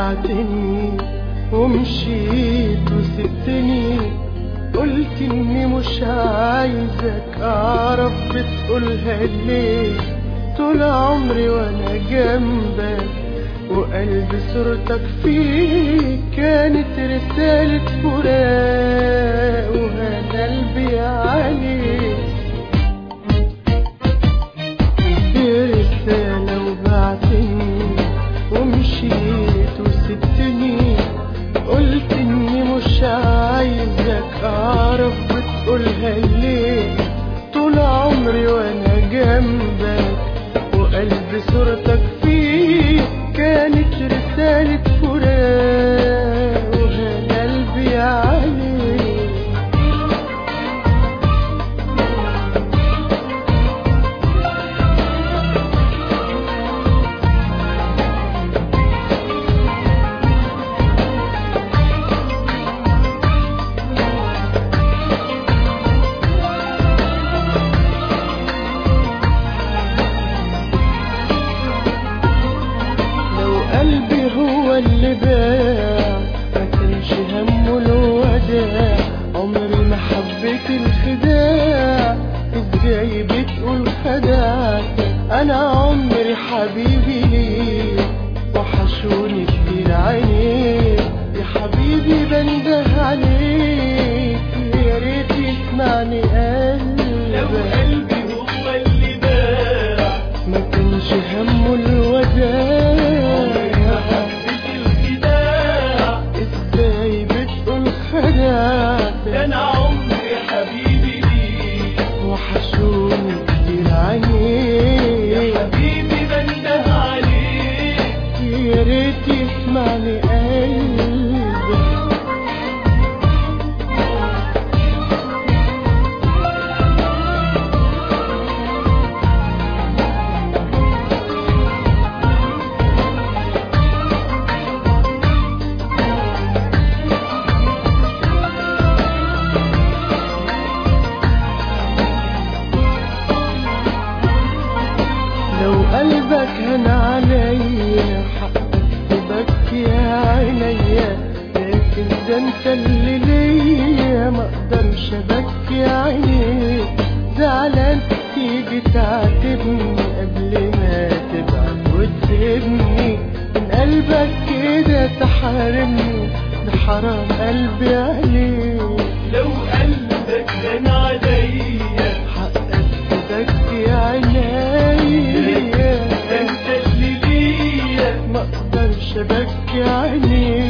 بعتني ومشيت وسبتني قلت اني مش عايزك اعرف بتقولها ليه طول عمري وانا جنبك وقلبي صورتك فيه كانت رسالة فراق وهنا قلبي عليك دي رسالة وبعتني ومشيت وسبتني قلت اني مش عايزك اعرف بتقولها ليه طول عمري وانا جنبك وقلبي صورتك فيه كانت رسالة فراق وهنا قلبي عليك لو قلبي هو اللي باع ما كانش همه الوداع عمري ما حبيت الخداع ازاي بتقول خدعتك انا عمري حبيبي ليك وحشوني كتير عينيك يا حبيبي بنده عليك يا ريت يسمعني لو قلبك قلبي هو اللي باع ما كانش همه عمري ما الوداع حبيت الخداع ازاي بتقول ده خدعتك انا عمري حبيبي ليك وحشوني كتير يا عينيك حبيبي بنده عليك يا ريت يسمعني قلبك لو قلبك هان عليا حقك تبكي يا عينيا لكن ده انت اللي ليا ما اقدرش ابكي عينيك زعلان تيجي تعاتبني قبل ما تبعد وتسيبني من قلبك كده تحارمني ده حرام قلبي عليك لو قلبك كان عليا حقك تبكي ده عينيا انت اللي ليا ما اقدرش ابكي عينيك